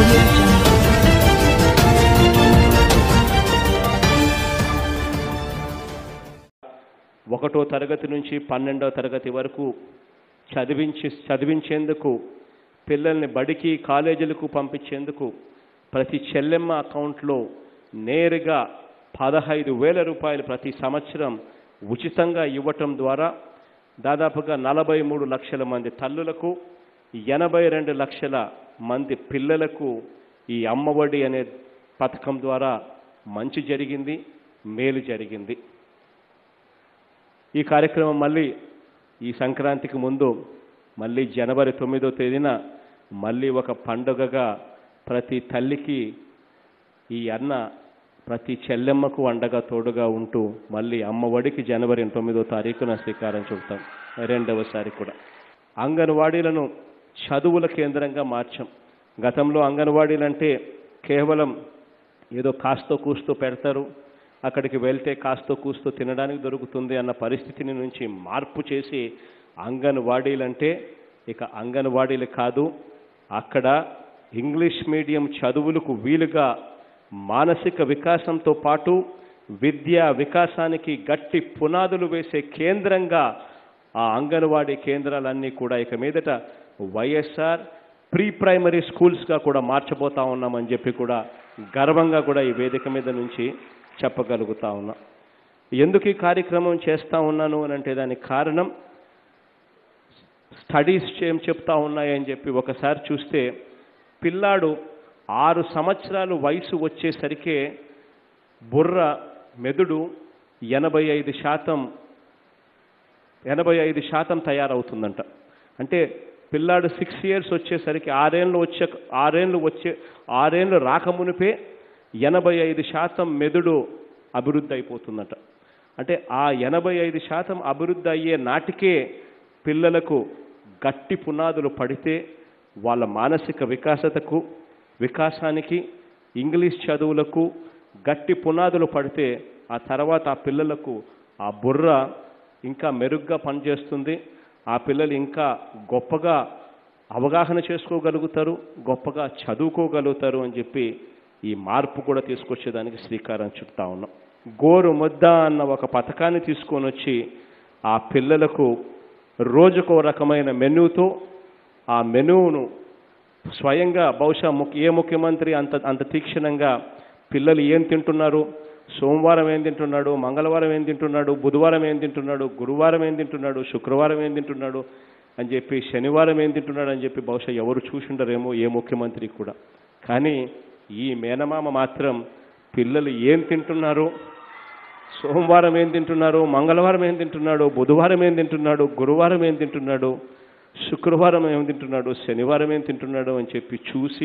audio jungle. ఒకటో తరగతి నుంచి పన్నెండవ తరగతి వరకు చదివించి చదివించేందుకు పిల్లల్ని బడికి కాలేజీలకు పంపించేందుకు ప్రతి చెల్లెమ్మ అకౌంట్లో నేరుగా పదహైదు వేల రూపాయలు ప్రతి సంవత్సరం ఉచితంగా ఇవ్వటం ద్వారా దాదాపుగా నలభై మూడు లక్షల మంది తల్లులకు ఎనభై రెండు లక్షల మంది పిల్లలకు ఈ అమ్మఒడి అనే పథకం ద్వారా మంచి జరిగింది మేలు జరిగింది ఈ కార్యక్రమం మళ్ళీ ఈ సంక్రాంతికి ముందు మళ్ళీ జనవరి తొమ్మిదో తేదీన మళ్ళీ ఒక పండుగగా ప్రతి తల్లికి ఈ అన్న ప్రతి చెల్లెమ్మకు అండగా తోడుగా ఉంటూ మళ్ళీ అమ్మఒడికి జనవరి తొమ్మిదో తారీఖున శ్రీకారం చుడతాం రెండవసారి కూడా అంగన్వాడీలను చదువుల కేంద్రంగా మార్చాం గతంలో అంగన్వాడీలంటే కేవలం ఏదో కాస్తో కూస్తో పెడతారు అక్కడికి వెళ్తే కాస్తో కూస్తో తినడానికి దొరుకుతుంది అన్న పరిస్థితిని నుంచి మార్పు చేసి అంగన్వాడీలంటే ఇక అంగన్వాడీలు కాదు అక్కడ ఇంగ్లీష్ మీడియం చదువులకు వీలుగా మానసిక వికాసంతో పాటు విద్యా వికాసానికి గట్టి పునాదులు వేసే కేంద్రంగా ఆ అంగన్వాడీ కేంద్రాలన్నీ కూడా ఇక మీదట వైఎస్ఆర్ ప్రీ ప్రైమరీ స్కూల్స్గా కూడా మార్చబోతా ఉన్నామని చెప్పి కూడా గర్వంగా కూడా ఈ వేదిక మీద నుంచి చెప్పగలుగుతా ఉన్నా ఎందుకు ఈ కార్యక్రమం చేస్తా ఉన్నాను అని అంటే దానికి కారణం స్టడీస్ ఏం చెప్తా ఉన్నాయని చెప్పి ఒకసారి చూస్తే పిల్లాడు ఆరు సంవత్సరాలు వయసు వచ్చేసరికే బుర్ర మెదుడు ఎనభై ఐదు శాతం ఎనభై ఐదు శాతం తయారవుతుందంట అంటే పిల్లాడు సిక్స్ ఇయర్స్ వచ్చేసరికి ఆరేళ్ళు వచ్చే ఆరేళ్ళు వచ్చే ఆరేళ్ళు రాకమునిపే ఎనభై ఐదు శాతం మెదుడు అభివృద్ధి అయిపోతుందట అంటే ఆ ఎనభై ఐదు శాతం అభివృద్ధి అయ్యే నాటికే పిల్లలకు గట్టి పునాదులు పడితే వాళ్ళ మానసిక వికాసతకు వికాసానికి ఇంగ్లీష్ చదువులకు గట్టి పునాదులు పడితే ఆ తర్వాత ఆ పిల్లలకు ఆ బుర్ర ఇంకా మెరుగ్గా పనిచేస్తుంది ఆ పిల్లలు ఇంకా గొప్పగా అవగాహన చేసుకోగలుగుతారు గొప్పగా చదువుకోగలుగుతారు అని చెప్పి ఈ మార్పు కూడా తీసుకొచ్చేదానికి శ్రీకారం చుట్టా ఉన్నాం గోరు ముద్ద అన్న ఒక పథకాన్ని తీసుకొని వచ్చి ఆ పిల్లలకు రోజుకో రకమైన మెనూతో ఆ మెనూను స్వయంగా బహుశా ముఖ్య ఏ ముఖ్యమంత్రి అంత అంత తీక్షణంగా పిల్లలు ఏం తింటున్నారు సోమవారం ఏం తింటున్నాడు మంగళవారం ఏం తింటున్నాడు బుధవారం ఏం తింటున్నాడు గురువారం ఏం తింటున్నాడు శుక్రవారం ఏం తింటున్నాడు అని చెప్పి శనివారం ఏం తింటున్నాడు అని చెప్పి బహుశా ఎవరు చూసిండరేమో ఏ ముఖ్యమంత్రి కూడా కానీ ఈ మేనమామ మాత్రం పిల్లలు ఏం తింటున్నారు సోమవారం ఏం తింటున్నారు మంగళవారం ఏం తింటున్నాడు బుధవారం ఏం తింటున్నాడు గురువారం ఏం తింటున్నాడు శుక్రవారం ఏం తింటున్నాడు శనివారం ఏం తింటున్నాడు అని చెప్పి చూసి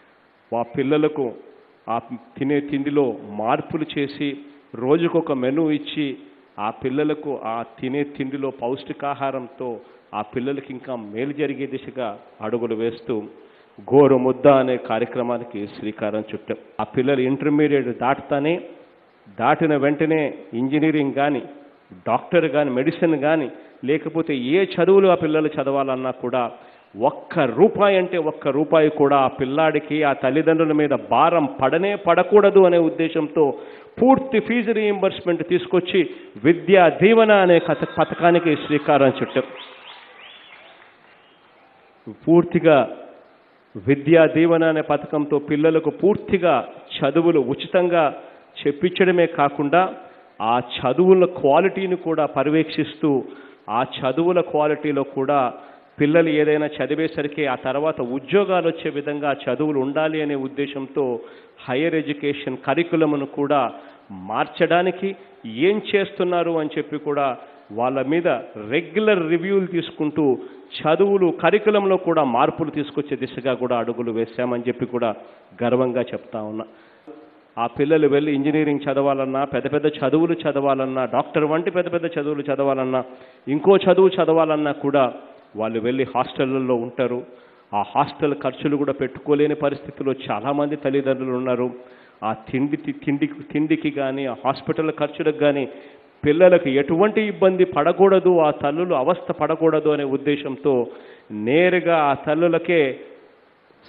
ఆ పిల్లలకు ఆ తినే తిండిలో మార్పులు చేసి రోజుకొక మెను ఇచ్చి ఆ పిల్లలకు ఆ తినే తిండిలో పౌష్టికాహారంతో ఆ పిల్లలకి ఇంకా మేలు జరిగే దిశగా అడుగులు వేస్తూ గోరు ముద్ద అనే కార్యక్రమానికి శ్రీకారం చుట్టాం ఆ పిల్లలు ఇంటర్మీడియట్ దాటుతానే దాటిన వెంటనే ఇంజనీరింగ్ కానీ డాక్టర్ కానీ మెడిసిన్ కానీ లేకపోతే ఏ చదువులు ఆ పిల్లలు చదవాలన్నా కూడా ఒక్క రూపాయి అంటే ఒక్క రూపాయి కూడా ఆ పిల్లాడికి ఆ తల్లిదండ్రుల మీద భారం పడనే పడకూడదు అనే ఉద్దేశంతో పూర్తి ఫీజు రీయింబర్స్మెంట్ తీసుకొచ్చి విద్యా దీవెన అనే కథ పథకానికి శ్రీకారం చుట్టాం పూర్తిగా విద్యా దీవెన అనే పథకంతో పిల్లలకు పూర్తిగా చదువులు ఉచితంగా చెప్పించడమే కాకుండా ఆ చదువుల క్వాలిటీని కూడా పర్యవేక్షిస్తూ ఆ చదువుల క్వాలిటీలో కూడా పిల్లలు ఏదైనా చదివేసరికి ఆ తర్వాత ఉద్యోగాలు వచ్చే విధంగా చదువులు ఉండాలి అనే ఉద్దేశంతో హైయర్ ఎడ్యుకేషన్ కరికులమును కూడా మార్చడానికి ఏం చేస్తున్నారు అని చెప్పి కూడా వాళ్ళ మీద రెగ్యులర్ రివ్యూలు తీసుకుంటూ చదువులు కరికులంలో కూడా మార్పులు తీసుకొచ్చే దిశగా కూడా అడుగులు వేశామని చెప్పి కూడా గర్వంగా చెప్తా ఉన్నా ఆ పిల్లలు వెళ్ళి ఇంజనీరింగ్ చదవాలన్నా పెద్ద పెద్ద చదువులు చదవాలన్నా డాక్టర్ వంటి పెద్ద పెద్ద చదువులు చదవాలన్నా ఇంకో చదువు చదవాలన్నా కూడా వాళ్ళు వెళ్ళి హాస్టళ్ళల్లో ఉంటారు ఆ హాస్టల్ ఖర్చులు కూడా పెట్టుకోలేని పరిస్థితిలో చాలామంది తల్లిదండ్రులు ఉన్నారు ఆ తిండి తిండికి తిండికి కానీ ఆ హాస్పిటల్ ఖర్చులకు కానీ పిల్లలకు ఎటువంటి ఇబ్బంది పడకూడదు ఆ తల్లులు అవస్థ పడకూడదు అనే ఉద్దేశంతో నేరుగా ఆ తల్లులకే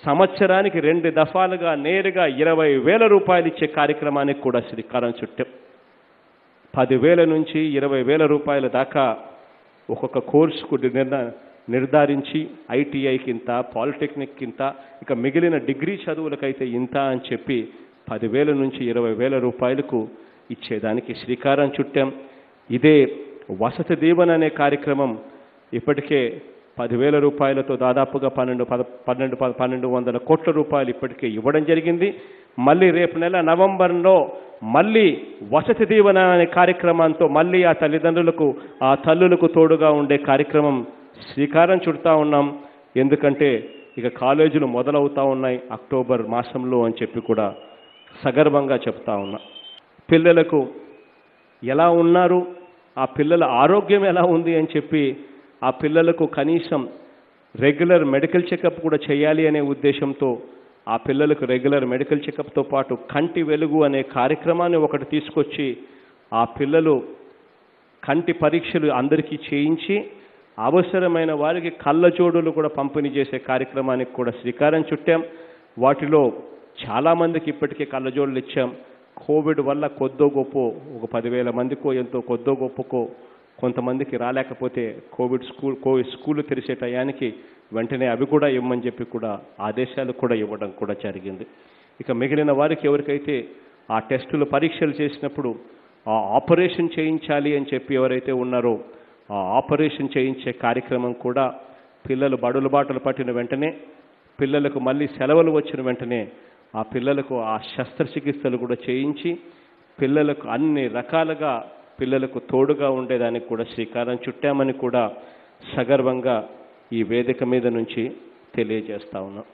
సంవత్సరానికి రెండు దఫాలుగా నేరుగా ఇరవై వేల రూపాయలు ఇచ్చే కార్యక్రమానికి కూడా శ్రీకారం చుట్టాం పదివేల నుంచి ఇరవై వేల రూపాయల దాకా ఒక్కొక్క కోర్సుకు నిర్ణ నిర్ధారించి ఐటీఐకి ఇంత పాలిటెక్నిక్ ఇంత ఇక మిగిలిన డిగ్రీ చదువులకైతే ఇంత అని చెప్పి పదివేల నుంచి ఇరవై వేల రూపాయలకు ఇచ్చేదానికి శ్రీకారం చుట్టాం ఇదే వసతి దీవెన అనే కార్యక్రమం ఇప్పటికే పదివేల రూపాయలతో దాదాపుగా పన్నెండు పద పన్నెండు పద- పన్నెండు వందల కోట్ల రూపాయలు ఇప్పటికే ఇవ్వడం జరిగింది మళ్ళీ రేపు నెల నవంబర్లో మళ్ళీ వసతి దీవెన అనే కార్యక్రమంతో మళ్ళీ ఆ తల్లిదండ్రులకు ఆ తల్లులకు తోడుగా ఉండే కార్యక్రమం శ్రీకారం చుడతా ఉన్నాం ఎందుకంటే ఇక కాలేజీలు మొదలవుతా ఉన్నాయి అక్టోబర్ మాసంలో అని చెప్పి కూడా సగర్వంగా చెప్తా ఉన్నా పిల్లలకు ఎలా ఉన్నారు ఆ పిల్లల ఆరోగ్యం ఎలా ఉంది అని చెప్పి ఆ పిల్లలకు కనీసం రెగ్యులర్ మెడికల్ చెకప్ కూడా చేయాలి అనే ఉద్దేశంతో ఆ పిల్లలకు రెగ్యులర్ మెడికల్ చెకప్తో పాటు కంటి వెలుగు అనే కార్యక్రమాన్ని ఒకటి తీసుకొచ్చి ఆ పిల్లలు కంటి పరీక్షలు అందరికీ చేయించి అవసరమైన వారికి కళ్ళజోడులు కూడా పంపిణీ చేసే కార్యక్రమానికి కూడా శ్రీకారం చుట్టాం వాటిలో చాలామందికి ఇప్పటికే కళ్ళజోడులు ఇచ్చాం కోవిడ్ వల్ల కొద్దో గొప్ప ఒక పదివేల మందికో ఎంతో కొద్దో గొప్పకో కొంతమందికి రాలేకపోతే కోవిడ్ స్కూల్ కోవిడ్ స్కూల్ తెరిచే టయానికి వెంటనే అవి కూడా ఇవ్వమని చెప్పి కూడా ఆదేశాలు కూడా ఇవ్వడం కూడా జరిగింది ఇక మిగిలిన వారికి ఎవరికైతే ఆ టెస్టులు పరీక్షలు చేసినప్పుడు ఆ ఆపరేషన్ చేయించాలి అని చెప్పి ఎవరైతే ఉన్నారో ఆ ఆపరేషన్ చేయించే కార్యక్రమం కూడా పిల్లలు బడులు బాటలు పట్టిన వెంటనే పిల్లలకు మళ్ళీ సెలవులు వచ్చిన వెంటనే ఆ పిల్లలకు ఆ శస్త్రచికిత్సలు కూడా చేయించి పిల్లలకు అన్ని రకాలుగా పిల్లలకు తోడుగా ఉండేదానికి కూడా శ్రీకారం చుట్టామని కూడా సగర్వంగా ఈ వేదిక మీద నుంచి తెలియజేస్తా ఉన్నాం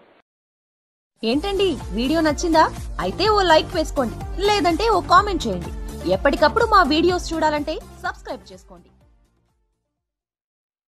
ఏంటండి వీడియో నచ్చిందా అయితే ఓ లైక్ వేసుకోండి లేదంటే ఓ కామెంట్ చేయండి ఎప్పటికప్పుడు మా వీడియోస్ చూడాలంటే సబ్స్క్రైబ్ చేసుకోండి